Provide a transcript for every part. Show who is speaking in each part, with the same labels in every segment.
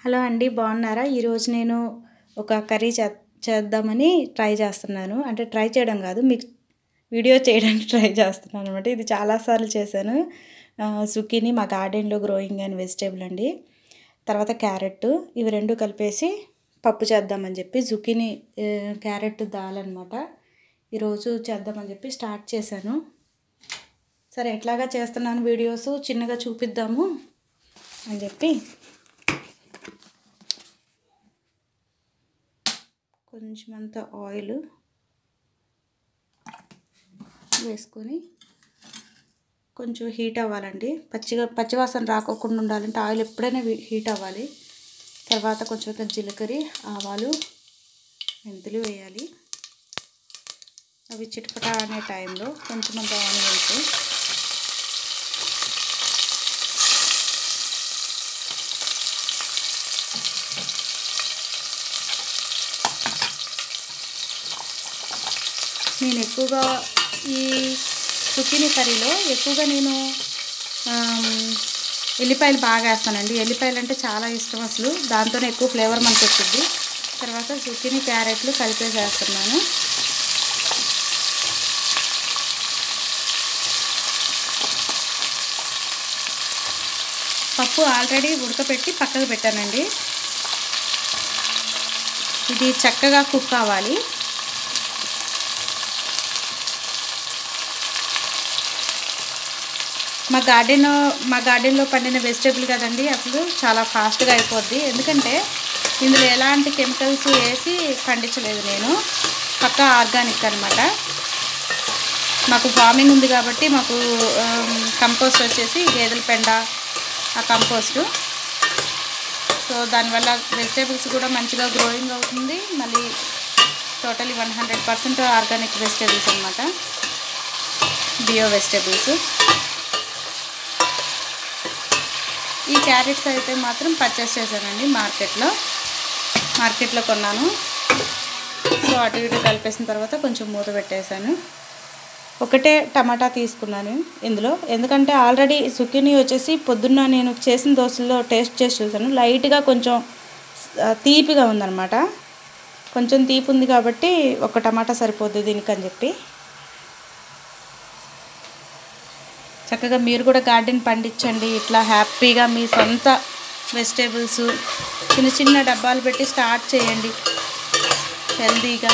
Speaker 1: hello అండి బాగున్నారా ఈరోజు నేను ఒక కర్రీ చే చేద్దామని ట్రై చేస్తున్నాను అంటే ట్రై చేయడం కాదు మీకు వీడియో చేయడానికి ట్రై చేస్తున్నాను అనమాట ఇది చాలాసార్లు చేశాను సుకీని మా గార్డెన్లో గ్రోయింగ్ అండ్ వెజిటేబుల్ అండి తర్వాత క్యారెట్ ఇవి రెండు కలిపేసి పప్పు చేద్దామని చెప్పి జుకీని క్యారెట్ దాల్ అనమాట ఈరోజు చేద్దామని చెప్పి స్టార్ట్ చేశాను సరే ఎట్లాగా చేస్తున్నాను వీడియోస్ చిన్నగా చూపిద్దాము అని చెప్పి కొంచెం అంత ఆయిల్ వేసుకొని కొంచెం హీట్ అవ్వాలండి పచ్చిగా పచ్చివాసన రాకోకుండా ఉండాలంటే ఆయిల్ ఎప్పుడైనా హీట్ అవ్వాలి తర్వాత కొంచెం అంత జీలకర్ర ఆవాలు మెంతులు వేయాలి అవి చిటపట అనే టైంలో కొంచెం అంత ఆనియన్స్ నేను ఎక్కువగా ఈ చుక్కిని కర్రీలో ఎక్కువగా నేను ఎల్లిపాయలు బాగా వేస్తానండి ఎల్లిపాయలు అంటే చాలా ఇష్టం అసలు దాంతోనే ఎక్కువ ఫ్లేవర్ మనకు వచ్చింది తర్వాత చుక్కిని క్యారెట్లు కలిపేసి వేస్తున్నాను పప్పు ఆల్రెడీ ఉడకపెట్టి పక్కకు పెట్టానండి ఇది చక్కగా కుక్ అవ్వాలి మా గార్డెన్ మా గార్డెన్లో పండిన వెజిటేబుల్ కదండి అసలు చాలా ఫాస్ట్గా అయిపోద్ది ఎందుకంటే ఇందులో ఎలాంటి కెమికల్స్ వేసి పండించలేదు నేను పక్క ఆర్గానిక్ అనమాట మాకు ఫార్మింగ్ ఉంది కాబట్టి మాకు కంపోస్ట్ వచ్చేసి గేదెల పెండ ఆ కంపోస్టు సో దానివల్ల వెజిటేబుల్స్ కూడా మంచిగా గ్రోయింగ్ అవుతుంది మళ్ళీ totally one hundred percent organic vegetables అనమాట బియో వెజిటేబుల్స్ ఈ క్యారెట్స్ అయితే మాత్రం పర్చేస్ చేశానండి మార్కెట్లో మార్కెట్లో కొన్నాను సో అటు ఇటు కలిపేసిన తర్వాత కొంచెం మూత పెట్టేశాను ఒకటే టమాటా తీసుకున్నాను ఇందులో ఎందుకంటే ఆల్రెడీ సుకిని వచ్చేసి పొద్దున్న నేను చేసిన దోశల్లో టేస్ట్ చేసి చూసాను లైట్గా కొంచెం తీపిగా ఉందన్నమాట కొంచెం తీపి ఉంది కాబట్టి ఒక టమాటా సరిపోద్ది దీనికి అని చెప్పి చక్కగా మీరు కూడా గార్డెన్ పండించండి ఇట్లా హ్యాపీగా మీ సొంత వెజిటేబుల్స్ చిన్న చిన్న డబ్బాలు పెట్టి స్టార్ట్ చేయండి హెల్తీగా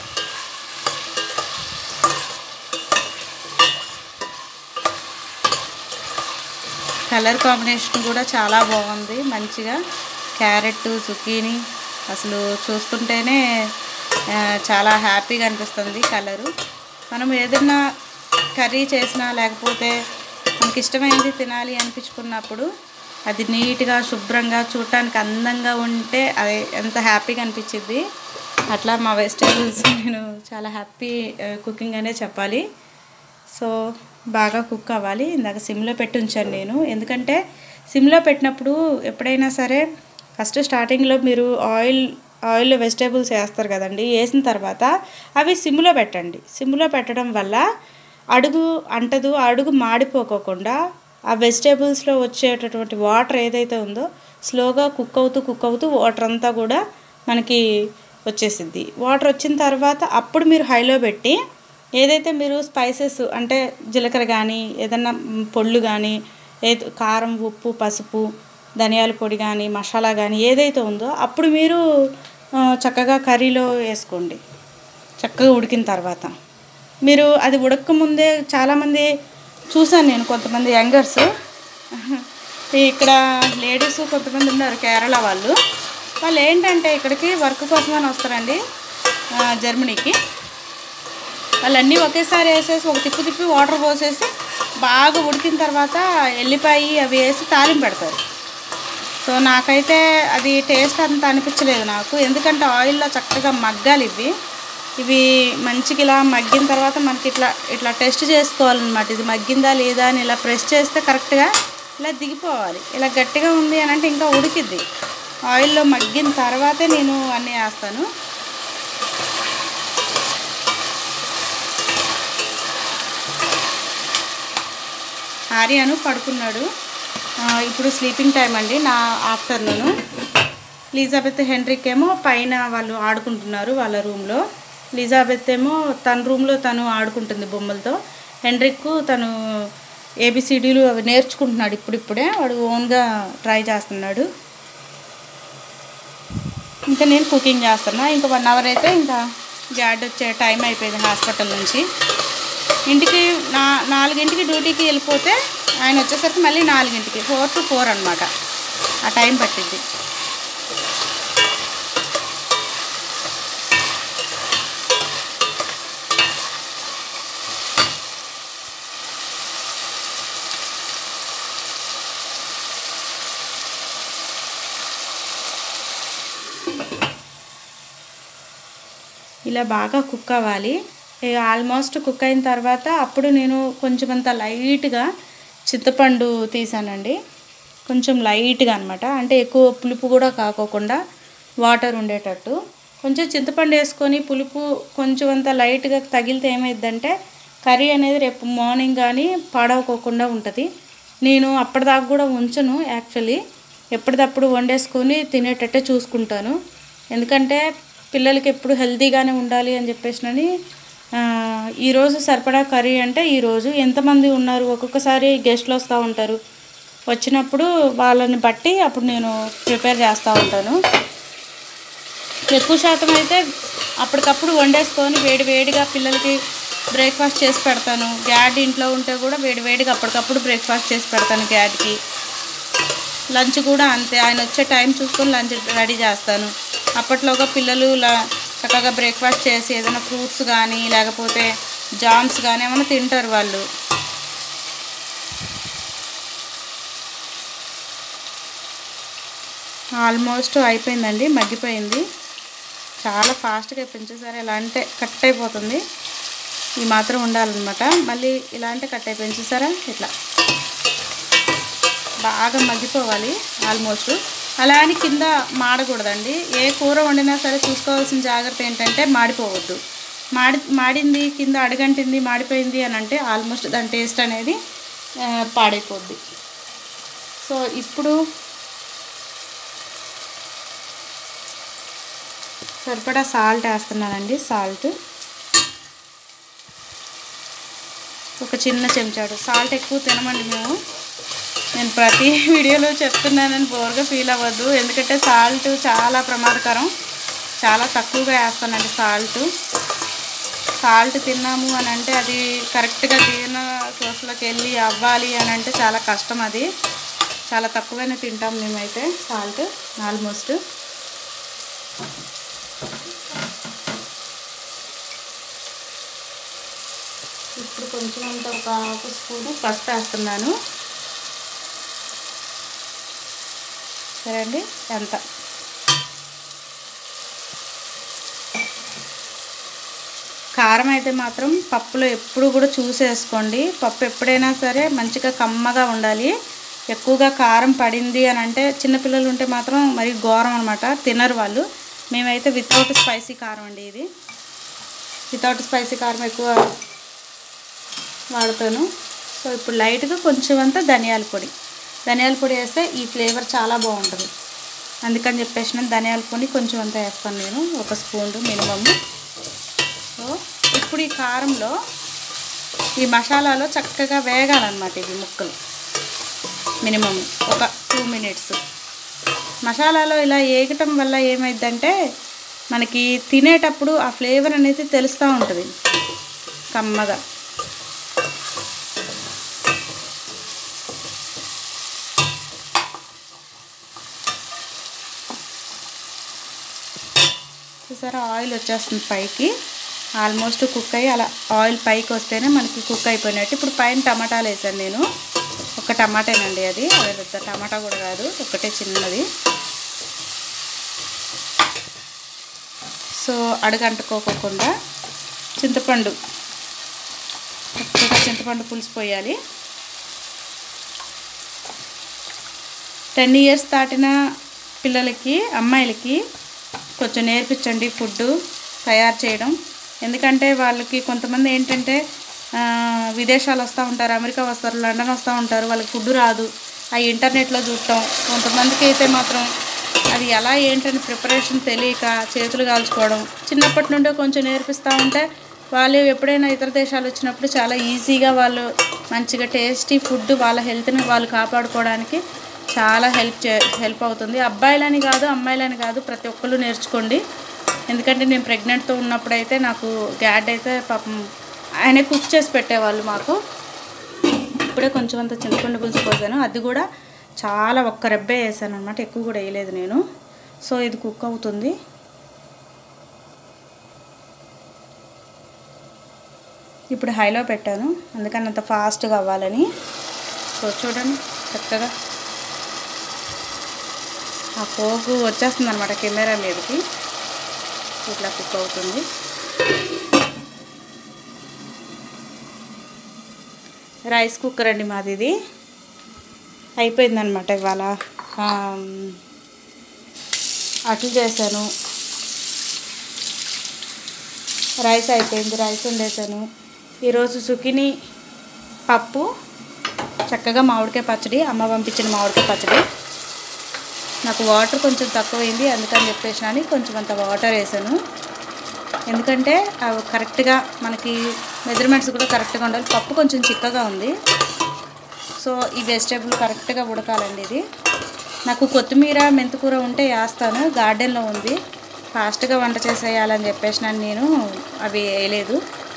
Speaker 1: కలర్ కాంబినేషన్ కూడా చాలా బాగుంది మంచిగా క్యారెట్ చుక్కీని అసలు చూస్తుంటేనే చాలా హ్యాపీగా అనిపిస్తుంది కలరు మనం ఏదైనా కర్రీ చేసినా లేకపోతే మనకి ఇష్టమైనది తినాలి అనిపించుకున్నప్పుడు అది నీట్గా శుభ్రంగా చూడటానికి అందంగా ఉంటే అది ఎంత హ్యాపీగా అనిపించింది అట్లా మా వెజిటేబుల్స్ నేను చాలా హ్యాపీ కుకింగ్ అనే చెప్పాలి సో బాగా కుక్ అవ్వాలి ఇందాక సిమ్లో పెట్టి ఉంచాను నేను ఎందుకంటే సిమ్లో పెట్టినప్పుడు ఎప్పుడైనా సరే ఫస్ట్ స్టార్టింగ్లో మీరు ఆయిల్ ఆయిల్లో వెజిటేబుల్స్ వేస్తారు కదండి వేసిన తర్వాత అవి సిమ్లో పెట్టండి సిమ్లో పెట్టడం వల్ల అడుగు అంటదు అడుగు మాడిపోకోకుండా ఆ వెజిటేబుల్స్లో వచ్చేటటువంటి వాటర్ ఏదైతే ఉందో స్లోగా కుక్ అవుతూ కుక్ అవుతూ వాటర్ అంతా కూడా మనకి వచ్చేసిద్ది వాటర్ వచ్చిన తర్వాత అప్పుడు మీరు హైలో పెట్టి ఏదైతే మీరు స్పైసెస్ అంటే జీలకర్ర కానీ ఏదన్నా పొళ్ళు కానీ ఏ కారం ఉప్పు పసుపు ధనియాల పొడి కానీ మసాలా కానీ ఏదైతే ఉందో అప్పుడు మీరు చక్కగా కర్రీలో వేసుకోండి చక్కగా ఉడికిన తర్వాత మీరు అది ఉడకముందే చాలామంది చూశాను నేను కొంతమంది యంగర్స్ ఇక్కడ లేడీస్ కొంతమంది ఉన్నారు కేరళ వాళ్ళు వాళ్ళు ఏంటంటే ఇక్కడికి వర్క్ కోసమని వస్తారండి జర్మనీకి వాళ్ళన్నీ ఒకేసారి వేసేసి ఒక తిప్పు తిప్పి వాటర్ పోసేసి బాగా ఉడికిన తర్వాత ఎల్లిపాయి అవి వేసి తాలింపు పెడతారు సో నాకైతే అది టేస్ట్ అంత అనిపించలేదు నాకు ఎందుకంటే ఆయిల్లో చక్కగా మగ్గాలి ఇవి ఇవి మంచిగా ఇలా మగ్గిన తర్వాత మనకి ఇట్లా ఇట్లా టెస్ట్ చేసుకోవాలన్నమాట ఇది మగ్గిందా లేదా అని ఇలా ప్రెస్ చేస్తే కరెక్ట్గా ఇలా దిగిపోవాలి ఇలా గట్టిగా ఉంది అని అంటే ఇంకా ఉడికిద్ది ఆయిల్లో మగ్గిన తర్వాతే నేను అన్నీ వేస్తాను ఆర్యాను పడుకున్నాడు ఆ, ఇప్పుడు స్లీపింగ్ టైం అండి నా ఆఫ్టర్నూను లిజాబెత్ హెన్రిక్ ఏమో పైన వాళ్ళు ఆడుకుంటున్నారు వాళ్ళ రూమ్లో లిజాబెత్ ఏమో తన రూమ్లో తను ఆడుకుంటుంది బొమ్మలతో హెన్రిక్ తను ఏబిసిడీలు అవి నేర్చుకుంటున్నాడు ఇప్పుడిప్పుడే వాడు ఓన్గా ట్రై చేస్తున్నాడు ఇంకా నేను కుకింగ్ చేస్తున్నా ఇంకా వన్ అవర్ అయితే ఇంకా డాడ్ వచ్చే టైం అయిపోయింది హాస్పిటల్ నుంచి ఇంటికి నా నాలుగింటికి డ్యూటీకి వెళ్ళిపోతే ఆయన వచ్చేసరికి మళ్ళీ నాలుగింటికి ఫోర్ టు ఫోర్ అనమాట ఆ టైం పట్టింది ఇలా బాగా కుక్ అవ్వాలి ఇక ఆల్మోస్ట్ కుక్ అయిన తర్వాత అప్పుడు నేను కొంచెం అంత లైట్గా చింతపండు తీసానండి కొంచెం లైట్గా అనమాట అంటే ఎక్కువ పులుపు కూడా కాకోకుండా వాటర్ ఉండేటట్టు కొంచెం చింతపండు వేసుకొని పులుపు కొంచెం అంత లైట్గా తగిలితే ఏమైందంటే కర్రీ అనేది రేపు మార్నింగ్ కానీ పాడవకోకుండా ఉంటుంది నేను అప్పటిదాకా కూడా ఉంచను యాక్చువల్లీ ఎప్పటిదప్పుడు వండేసుకొని తినేటట్టే చూసుకుంటాను ఎందుకంటే పిల్లలకి ఎప్పుడు హెల్తీగానే ఉండాలి అని చెప్పేసినని ఆ, ఈరోజు సరిపడా కర్రీ అంటే ఈరోజు ఎంతమంది ఉన్నారు ఒక్కొక్కసారి గెస్ట్లు వస్తూ ఉంటారు వచ్చినప్పుడు వాళ్ళని బట్టి అప్పుడు నేను ప్రిపేర్ చేస్తూ ఉంటాను ఎక్కువ శాతం అయితే అప్పటికప్పుడు వండేసుకొని వేడి వేడిగా పిల్లలకి బ్రేక్ఫాస్ట్ చేసి పెడతాను గ్యాడ్ ఇంట్లో ఉంటే కూడా వేడి వేడిగా అప్పటికప్పుడు బ్రేక్ఫాస్ట్ చేసి పెడతాను గ్యాడ్కి లంచ్ కూడా అంతే ఆయన వచ్చే టైం చూసుకొని లంచ్ రెడీ చేస్తాను అప్పట్లోగా పిల్లలు ల- చక్కగా బ్రేక్ఫాస్ట్ చేసి ఏదైనా ఫ్రూట్స్ కానీ లేకపోతే జామ్స్ కానీ ఏమైనా తింటారు వాళ్ళు ఆల్మోస్ట్ అయిపోయిందండి మగ్గిపోయింది చాలా ఫాస్ట్గా పెంచేసారు ఎలా అంటే కట్ అయిపోతుంది ఈ మాత్రం ఉండాలన్నమాట మళ్ళీ ఇలా అంటే కట్ అయిపోయింది చూసారా ఇట్లా బాగా మగ్గిపోవాలి ఆల్మోస్ట్ అలా అని కింద మాడకూడదండి ఏ కూర వండినా సరే చూసుకోవాల్సిన జాగ్రత్త ఏంటంటే మాడిపోవద్దు మాడి మాడింది కింద అడగంటింది మాడిపోయింది అని అంటే ఆల్మోస్ట్ దాని టేస్ట్ అనేది ఆ, పాడైపోద్ది సో ఇప్పుడు సరిపడా సాల్ట్ వేస్తున్నానండి సాల్ట్ ఒక చిన్న చెంచాడు సాల్ట్ ఎక్కువ తినమండి మేము నేను ప్రతి వీడియోలో చెప్తున్నానని బోర్గా ఫీల్ అవ్వద్దు ఎందుకంటే సాల్ట్ చాలా ప్రమాదకరం చాలా తక్కువగా వేస్తానండి సాల్ట్ సాల్ట్ తిన్నాము అని అంటే అది కరెక్ట్గా జీర్ణ కోసలోకి వెళ్ళి అవ్వాలి అని అంటే చాలా కష్టం అది చాలా తక్కువగానే తింటాం మేమైతే సాల్ట్ ఆల్మోస్ట్ ఇప్పుడు కొంచెం అంత ఒక హాఫ్ స్పూను పసుపు వేస్తున్నాను సరే అండి ఎంత కారం అయితే మాత్రం పప్పులో ఎప్పుడు కూడా చూసేసుకోండి పప్పు ఎప్పుడైనా సరే మంచిగా కమ్మగా ఉండాలి ఎక్కువగా కారం పడింది అని అంటే చిన్నపిల్లలు ఉంటే మాత్రం మరి ఘోరం అనమాట తినరు వాళ్ళు మేమైతే వితౌట్ స్పైసీ కారం అండి ఇది వితౌట్ స్పైసీ కారం ఎక్కువ వాడతాను సో ఇప్పుడు లైట్గా కొంచెం అంతా ధనియాల పొడి ధనియాల పొడి వేస్తే ఈ ఫ్లేవర్ చాలా బాగుంటుంది అందుకని చెప్పేసి నేను ధనియాల పొడి కొంచెం అంతా వేస్తాను నేను ఒక స్పూన్ మినిమమ్ సో ఇప్పుడు ఈ కారంలో ఈ మసాలాలో చక్కగా వేగాలన్నమాట ఇవి ముక్కలు మినిమం ఒక టూ మినిట్స్ మసాలాలో ఇలా వేగటం వల్ల ఏమైందంటే మనకి తినేటప్పుడు ఆ ఫ్లేవర్ అనేది తెలుస్తూ ఉంటుంది కమ్మగా చూసారా ఆయిల్ వచ్చేస్తుంది పైకి ఆల్మోస్ట్ కుక్ అయ్యి అలా ఆయిల్ పైకి వస్తేనే మనకి కుక్ అయిపోయినట్టు ఇప్పుడు పైన టమాటాలు వేసాను నేను ఒక టమాటేనండి అది అదే పెద్ద టమాటా కూడా కాదు ఒకటే చిన్నది సో అడుగంటుకోకుండా చింతపండు చక్కగా చింతపండు పులుసు పోయాలి టెన్ ఇయర్స్ దాటిన పిల్లలకి అమ్మాయిలకి కొంచెం నేర్పించండి ఫుడ్ తయారు చేయడం ఎందుకంటే వాళ్ళకి కొంతమంది ఏంటంటే ఆ, విదేశాలు వస్తూ ఉంటారు అమెరికా వస్తారు లండన్ వస్తూ ఉంటారు వాళ్ళకి ఫుడ్ రాదు ఆ ఇంటర్నెట్లో చూడటం కొంతమందికి అయితే మాత్రం అది ఎలా ఏంటని ప్రిపరేషన్ తెలియక చేతులు కాల్చుకోవడం చిన్నప్పటి నుండే కొంచెం నేర్పిస్తూ ఉంటే వాళ్ళు ఎప్పుడైనా ఇతర దేశాలు వచ్చినప్పుడు చాలా ఈజీగా వాళ్ళు మంచిగా టేస్టీ ఫుడ్ వాళ్ళ హెల్త్ని వాళ్ళు కాపాడుకోవడానికి చాలా హెల్ప్ చే హెల్ప్ అవుతుంది అబ్బాయిలని కాదు అమ్మాయిలని కాదు ప్రతి ఒక్కళ్ళు నేర్చుకోండి ఎందుకంటే నేను ప్రెగ్నెంట్తో ఉన్నప్పుడైతే నాకు డాడ్ అయితే పాపం ఆయనే కుక్ చేసి పెట్టేవాళ్ళు మాకు ఇప్పుడే కొంచెం అంత చింతపండు పులుసు పోసాను అది కూడా చాలా ఒక్క రెబ్బే వేసాను అనమాట ఎక్కువ కూడా వేయలేదు నేను సో ఇది కుక్ అవుతుంది ఇప్పుడు హైలో పెట్టాను అందుకని అంత ఫాస్ట్గా అవ్వాలని సో చూడండి చక్కగా ఆ పోగు వచ్చేస్తుంది అనమాట కెమెరా మీదకి ఇట్లా కుక్ అవుతుంది రైస్ కుక్కర్ అండి మాది ఇది అయిపోయిందనమాట ఇవాళ ఆమ్, అట్లు చేశాను రైస్ అయిపోయింది రైస్ వండేసాను ఈరోజు సుకిని పప్పు చక్కగా మామిడికాయ పచ్చడి అమ్మ పంపించిన మామిడికాయ పచ్చడి నాకు వాటర్ కొంచెం తక్కువైంది అందుకని చెప్పేసి అని కొంచెం అంత వాటర్ వేసాను ఎందుకంటే అవి కరెక్ట్గా మనకి మెజర్మెంట్స్ కూడా కరెక్ట్గా ఉండాలి పప్పు కొంచెం చిక్కగా ఉంది సో ఈ వెజిటేబుల్ కరెక్ట్గా ఉడకాలండి ఇది నాకు కొత్తిమీర మెంతికూర ఉంటే వేస్తాను గార్డెన్లో ఉంది ఫాస్ట్గా వంట చేసేయాలని చెప్పేసి నేను అవి వేయలేదు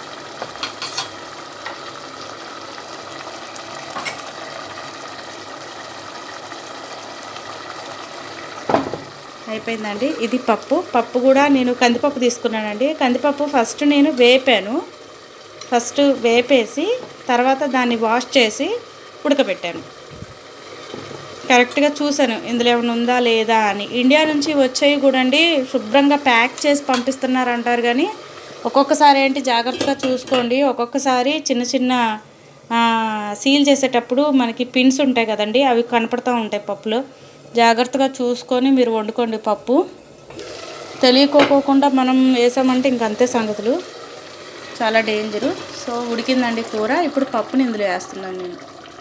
Speaker 1: అయిపోయిందండి ఇది పప్పు పప్పు కూడా నేను కందిపప్పు తీసుకున్నానండి కందిపప్పు ఫస్ట్ నేను వేపాను ఫస్ట్ వేపేసి తర్వాత దాన్ని వాష్ చేసి ఉడకబెట్టాను కరెక్ట్గా చూశాను ఇందులో ఏమైనా ఉందా లేదా అని ఇండియా నుంచి వచ్చేవి కూడా అండి శుభ్రంగా ప్యాక్ చేసి పంపిస్తున్నారు అంటారు కానీ ఒక్కొక్కసారి ఏంటి జాగ్రత్తగా చూసుకోండి ఒక్కొక్కసారి చిన్న చిన్న ఆ, సీల్ చేసేటప్పుడు మనకి పిన్స్ ఉంటాయి కదండి అవి కనపడుతూ ఉంటాయి పప్పులో జాగ్రత్తగా చూసుకొని మీరు వండుకోండి పప్పు తెలియకోకుండా మనం వేసామంటే ఇంకంతే సంగతులు చాలా డేంజరు సో ఉడికిందండి కూర ఇప్పుడు పప్పుని ఇందులో వేస్తున్నాను నేను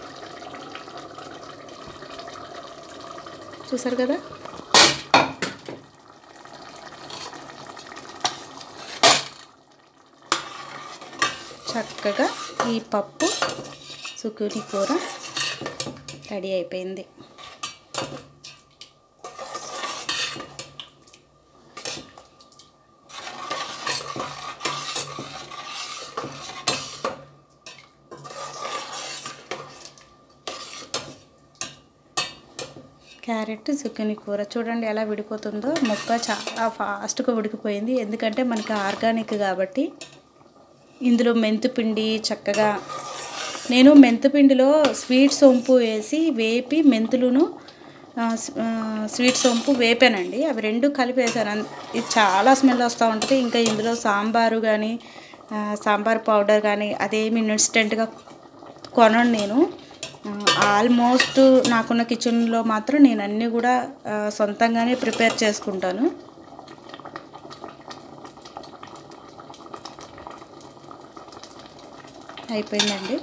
Speaker 1: చూసారు కదా చక్కగా ఈ పప్పు సుకుని కూర రెడీ అయిపోయింది క్యారెట్ చుక్కని కూర చూడండి ఎలా విడిపోతుందో ముక్క చాలా ఫాస్ట్గా ఉడికిపోయింది ఎందుకంటే మనకి ఆర్గానిక్ కాబట్టి ఇందులో మెంతుపిండి చక్కగా నేను మెంతుపిండిలో స్వీట్ సొంపు వేసి వేపి మెంతులును ఆ, స్- ఆ, స్వీట్ సొంపు వేపానండి అవి రెండు కలిపి వేసాను అన్- ఇది చాలా స్మెల్ వస్తూ ఉంటుంది ఇంకా ఇందులో సాంబారు కానీ ఆ, సాంబార్ పౌడర్ కానీ అదేమి ఇన్స్టెంట్గా కొనను నేను ఆల్మోస్ట్ నాకున్న కిచెన్లో మాత్రం నేను అన్నీ కూడా ఆ, సొంతంగానే ప్రిపేర్ చేసుకుంటాను అయిపోయిందండి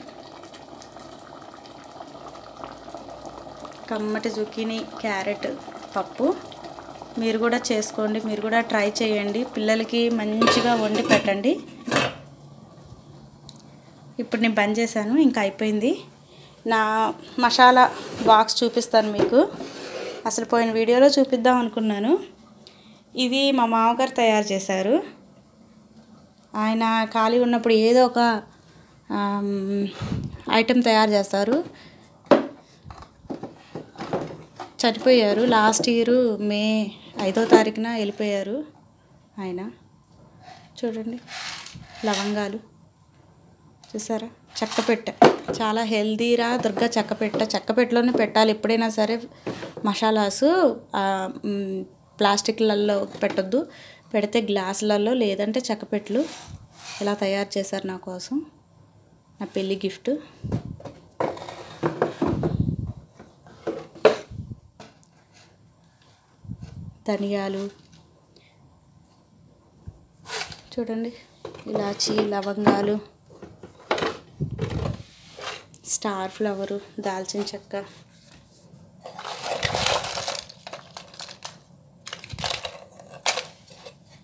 Speaker 1: కమ్మటి జుకీని క్యారెట్ పప్పు మీరు కూడా చేసుకోండి మీరు కూడా ట్రై చేయండి పిల్లలకి మంచిగా వండి పెట్టండి ఇప్పుడు నేను బంద్ చేశాను ఇంకా అయిపోయింది నా మసాలా బాక్స్ చూపిస్తాను మీకు అసలు పోయిన వీడియోలో చూపిద్దాం అనుకున్నాను ఇది మా మామగారు తయారు చేశారు ఆయన ఖాళీ ఉన్నప్పుడు ఏదో ఒక ఐటెం తయారు చేస్తారు చనిపోయారు లాస్ట్ ఇయర్ మే ఐదో తారీఖున వెళ్ళిపోయారు ఆయన చూడండి లవంగాలు చూసారా చెక్కపెట్ట చాలా హెల్దీరా దుర్గా చెక్కపెట్ట చెక్కపెట్టలోనే పెట్టాలి ఎప్పుడైనా సరే మసాలాసు ఆ, మ్, ప్లాస్టిక్లలో పెట్టొద్దు పెడితే గ్లాసులలో లేదంటే చెక్కపెట్టలు ఇలా తయారు చేశారు నా కోసం నా పెళ్ళి గిఫ్ట్ ధనియాలు చూడండి ఇలాచి లవంగాలు స్టార్ ఫ్లవరు దాల్చిన చెక్క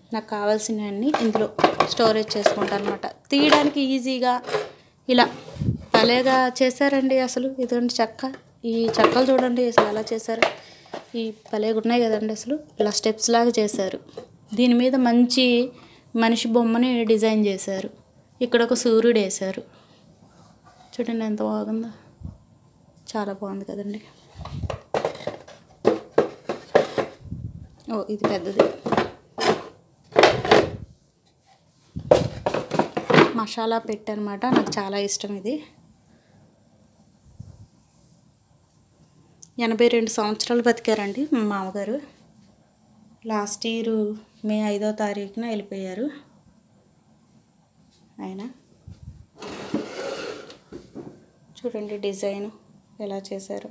Speaker 1: నాకు కావాల్సినవన్నీ ఇందులో స్టోరేజ్ చేసుకుంటాను అనమాట తీయడానికి ఈజీగా ఇలా భలేగా చేశారండి అసలు ఇదండి చెక్క ఈ చెక్కలు చూడండి అసలు ఎలా చేశారు ఈ భలేగా ఉన్నాయి కదండి అసలు ఇలా స్టెప్స్ లాగా చేశారు దీని మీద మంచి మనిషి బొమ్మని డిజైన్ చేశారు ఇక్కడ ఒక సూర్యుడు వేశారు చూడండి ఎంత బాగుందో చాలా బాగుంది కదండి ఓ ఇది పెద్దది మసాలా పెట్టనమాట నాకు చాలా ఇష్టం ఇది ఎనభై రెండు సంవత్సరాలు బతికారండి మా మామగారు లాస్ట్ ఇయర్ మే ఐదో తారీఖున వెళ్ళిపోయారు ఆయన చూడండి డిజైన్ ఎలా చేశారు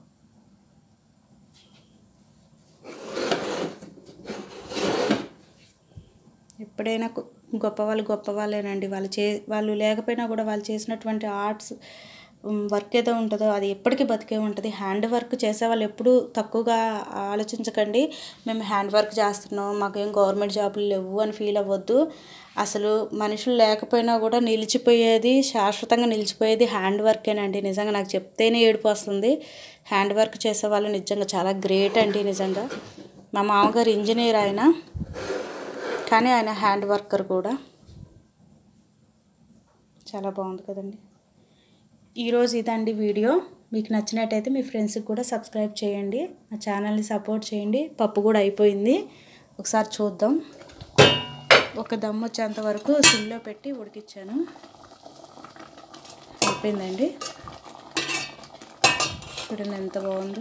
Speaker 1: ఎప్పుడైనా గు- గొప్ప వాళ్ళు గొప్ప వాళ్ళేనండి వాళ్ళు చే వాళ్ళు లేకపోయినా కూడా వాళ్ళు చేసినటువంటి ఆర్ట్స్ వర్క్ ఏదో ఉంటుందో అది ఎప్పటికీ బతికే ఉంటుంది హ్యాండ్ వర్క్ చేసే వాళ్ళు ఎప్పుడూ తక్కువగా ఆలోచించకండి మేము హ్యాండ్ వర్క్ చేస్తున్నాం మాకేం గవర్నమెంట్ జాబులు లేవు అని ఫీల్ అవ్వద్దు అసలు మనుషులు లేకపోయినా కూడా నిలిచిపోయేది శాశ్వతంగా నిలిచిపోయేది హ్యాండ్ వర్కేనండి నిజంగా నాకు చెప్తేనే ఏడుపు వస్తుంది హ్యాండ్ వర్క్ చేసే వాళ్ళు నిజంగా చాలా గ్రేట్ అండి నిజంగా మా మామగారు ఇంజనీర్ ఆయన కానీ ఆయన హ్యాండ్ వర్కర్ కూడా చాలా బాగుంది కదండి ఈరోజు ఇదండి వీడియో మీకు నచ్చినట్టయితే మీ ఫ్రెండ్స్కి కూడా సబ్స్క్రైబ్ చేయండి నా ఛానల్ని సపోర్ట్ చేయండి పప్పు కూడా అయిపోయింది ఒకసారి చూద్దాం ఒక దమ్ వచ్చేంత వరకు సిమ్లో పెట్టి ఉడికిచ్చాను అయిపోయిందండి చూడండి ఎంత బాగుందో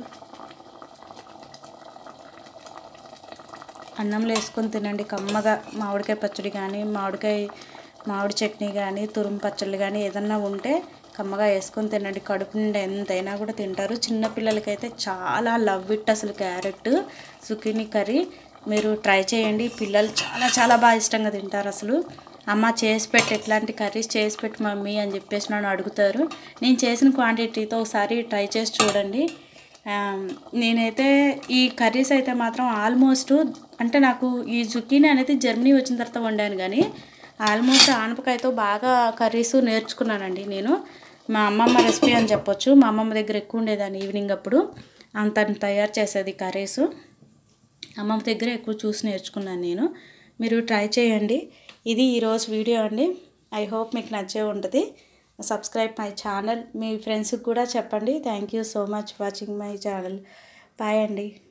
Speaker 1: అన్నంలో వేసుకొని తినండి కమ్మగా మామిడికాయ పచ్చడి కానీ మామిడికాయ మామిడి చట్నీ కానీ తురుము పచ్చళ్ళు కానీ ఏదన్నా ఉంటే కమ్మగా వేసుకొని తినండి కడుపు నిండా ఎంతైనా కూడా తింటారు చిన్నపిల్లలకైతే చాలా లవ్ ఇట్ అసలు క్యారెట్ సుకినీ కర్రీ మీరు ట్రై చేయండి పిల్లలు చాలా చాలా బాగా ఇష్టంగా తింటారు అసలు అమ్మ చేసి పెట్టి ఎట్లాంటి కర్రీస్ చేసి పెట్టి మమ్మీ అని చెప్పేసి నన్ను అడుగుతారు నేను చేసిన క్వాంటిటీతో ఒకసారి ట్రై చేసి చూడండి ఆ, నేనైతే ఈ కర్రీస్ అయితే మాత్రం ఆల్మోస్ట్ అంటే నాకు ఈ జుకీనీ అనేది జర్మనీ వచ్చిన తర్వాత వండాను కానీ ఆల్మోస్ట్ ఆనపకాయతో బాగా కర్రీస్ నేర్చుకున్నానండి నేను మా అమ్మమ్మ రెసిపీ అని చెప్పొచ్చు మా అమ్మమ్మ దగ్గర ఎక్కువ ఉండేదాన్ని ఈవినింగ్ అప్పుడు అంత తయారు చేసేది కర్రీస్ అమ్మమ్మ దగ్గర ఎక్కువ చూసి నేర్చుకున్నాను నేను మీరు ట్రై చేయండి ఇది ఈరోజు వీడియో అండి ఐ హోప్ మీకు నచ్చే ఉంటుంది సబ్స్క్రైబ్ మై ఛానల్ మీ ఫ్రెండ్స్కి కూడా చెప్పండి thank you so much watching my channel bye అండి